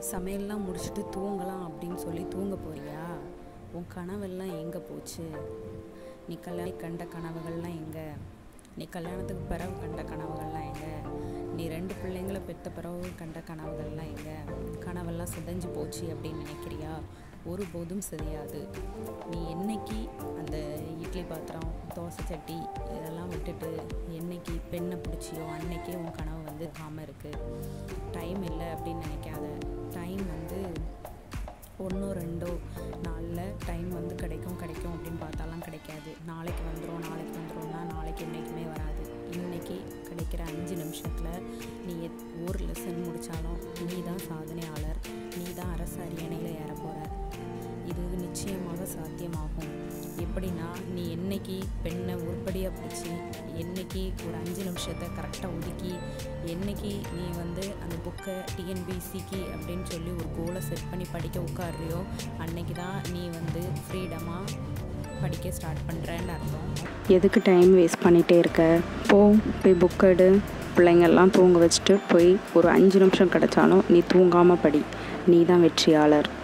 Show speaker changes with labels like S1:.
S1: சமையல்லாம் முடிச்சுட்டு தூங்கலாம் அப்படின்னு சொல்லி தூங்க போறியா உன் கனவெல்லாம் எங்கே போச்சு நீ கல்யாணம் கண்ட கனவுகள்லாம் எங்கே நீ கல்யாணத்துக்கு பிறகு கண்ட கனவுகள்லாம் எங்கே நீ ரெண்டு பிள்ளைங்கள பெற்ற பிறகு கண்ட கனவுகள்லாம் எங்கே கனவெல்லாம் சிதைஞ்சு போச்சு அப்படின்னு நினைக்கிறியா ஒருபோதும் சிதையாது நீ என்னைக்கு அந்த இட்லி பாத்திரம் தோசை சட்டி இதெல்லாம் விட்டுட்டு என்னைக்கு பெண்ணை பிடிச்சியோ அன்னைக்கே உன் கனவு வந்து ஆகாமல் இருக்குது டைம் இல்லை அப்படின்னு நினைக்காத டைம் வந்து ஒன்றோ ரெண்டோ நாளில் டைம் வந்து கிடைக்கும் கிடைக்கும் அப்படின்னு பார்த்தாலாம் கிடைக்காது நாளைக்கு வந்துடும் நாளைக்கு வந்துடும்னா நாளைக்கு என்றைக்குமே வராது இன்னைக்கு கிடைக்கிற அஞ்சு நிமிஷத்தில் நீ எத் ஒரு லெசன் முடித்தாலும் நீ தான் சாதனையாளர் நீ தான் அரசு அரியணையில் ஏற போகிற இது நிச்சயமாக சாத்தியமாகும் எப்படின்னா நீ என்னைக்கு பெண்ணை உருப்படியாக பிடிச்சி என்னைக்கு ஒரு அஞ்சு நிமிஷத்தை கரெக்டாக ஒதுக்கி என்னைக்கு நீ வந்து அந்த புக்கை டிஎன்பிசிக்கு அப்படின்னு சொல்லி ஒரு கோலை செட் பண்ணி படிக்க உட்காடுறியோ அன்னைக்கு தான் நீ வந்து ஃப்ரீடமாக படிக்க ஸ்டார்ட் பண்ணுறேன்னு அர்த்தம்
S2: எதுக்கு டைம் வேஸ்ட் பண்ணிகிட்டே இருக்க போ போய் புக் எடு பிள்ளைங்கள்லாம் தூங்க வச்சுட்டு போய் ஒரு அஞ்சு நிமிஷம் கிடைச்சாலும் நீ தூங்காமல் படி நீ தான் வெற்றியாளர்